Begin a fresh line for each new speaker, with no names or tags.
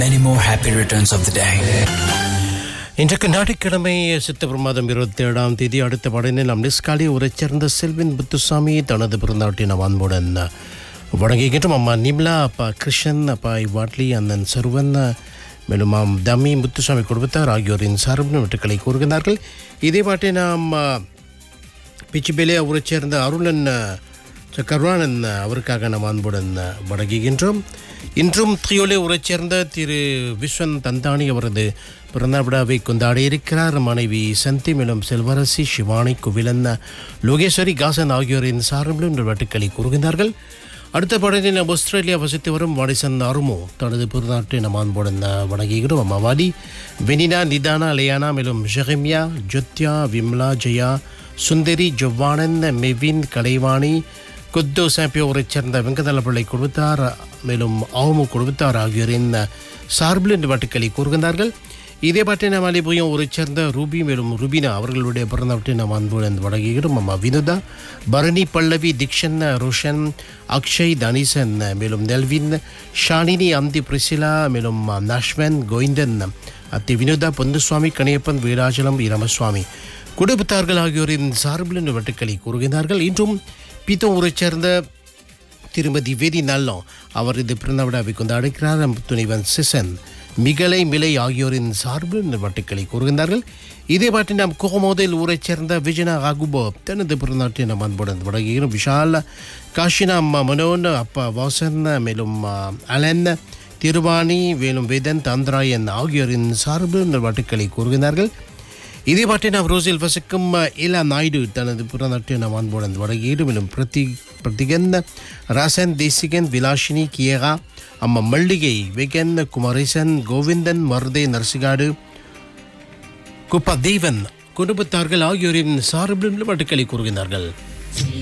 Many more happy returns of the day.
இன்றைக்கு ஞாயிற்றுக்கிழமை September மாதம் இருபத்தி ஏழாம் தேதி அடுத்த படனில் நம் நிஸ்காலி உரைச் சேர்ந்த செல்வின் புத்துசாமி தனது பிறந்தாட்டை நம் அன்புடன் வணங்குகின்றோம் அம்மா நிம்லா அப்பா கிருஷ்ணன் அப்பா இவ்வாட்லி அண்ணன் சர்வன் மேலும் ஆம் தமி முத்துசாமி குடும்பத்தார் ஆகியோரின் சார்பின் வெட்டுக்களை கூறுகிறார்கள் இதே பாட்டை நாம் பிச்சிபேலே அவரைச் சேர்ந்த அருளன் ச- கருணானன் அவருக்காக நாம் அன்புடன் வணங்குகின்றோம் இன்றும் தியோலே உரைச் சேர்ந்த திரு விஸ்வன் தந்தானி அவரது பிறந்த விழாவை கொண்டாடி இருக்கிறார் மனைவி சந்தி மேலும் செல்வரசி சிவானி குவிலன் லோகேஸ்வரி காசன் ஆகியோரின் சார்பிலும் இந்த வட்டுக்களை கூறுகின்றார்கள் அடுத்த படத்தில் நாம் ஆஸ்திரேலியா வசித்து வரும் வாடிசன் அருமோ தனது பிறநாட்டை நம் அன்புடன் வணங்குகிறோம் அம்மாவாடி வெனினா நிதானா லியானா மேலும் ஜெகமியா ஜொத்யா விம்லா ஜெயா சுந்தரி ஜொவ்வானன் மெவின் கலைவாணி குத்து சாம்பியோரைச் சேர்ந்த வெங்கதலப்பிள்ளை குடும்பத்தார் மேலும் ஆவுமு குடும்பத்தார் ஆகியோரின் சார்பில் இந்த வாட்டுக்களை கூறுகின்றார்கள் இதே பாட்டை நாம் அலிபுயம் ஊரைச் சேர்ந்த ரூபி மேலும் ருபினா அவர்களுடைய பிறந்தவற்றை நாம் அன்புடன் வழங்குகிறோம் அம்மா வினுதா பரணி பல்லவி திக்ஷன் ரோஷன் அக்ஷய் தனிசன் மேலும் நெல்வின் ஷாலினி அந்தி பிரிசிலா மேலும் நஷ்வன் கோவிந்தன் அத்தி வினோதா பொந்துசுவாமி கணியப்பன் வீராச்சலம் இரமசுவாமி குடும்பத்தார்கள் ஆகியோரின் சார்பில் இந்த வட்டுக்களை கூறுகின்றார்கள் இன்றும் பீத்தம் ஊரைச் சேர்ந்த திருமதி வேதி நல்லம் அவர் இது பிறந்த விழாவை கொண்டாடுகிறார் துணைவன் சிசன் மிகலை மிலை ஆகியோரின் சார்பில் இந்த வட்டுக்களை கூறுகின்றார்கள் இதே பாட்டி நாம் கோமோதில் ஊரைச் சேர்ந்த விஜயனா ராகுபோ தனது பிறந்தாட்டை நாம் அன்புடன் வழங்குகிறோம் விஷால் காஷினா அம்மா மனோன் அப்பா வாசன் மேலும் ஆ, அலன் திருவாணி மேலும் வேதன் தந்திராயன் ஆகியோரின் சார்பில் இந்த வட்டுக்களை கூறுகின்றார்கள் இதே பாட்டை நாம் ரோசில் வசிக்கும் இலா நாயுடு தனது பிறநாட்டை நாம் அன்புடன் வடகீடு மேலும் பிரதி பிரதிகன் ராசன் தேசிகன் விலாஷினி கியகா அம்மா மல்லிகை வெகன் குமரேசன் கோவிந்தன் மருதே நரசிகாடு குப்பா தேவன் குடும்பத்தார்கள் ஆகியோரின் சார்பில் வட்டுக்களை கூறுகின்றார்கள்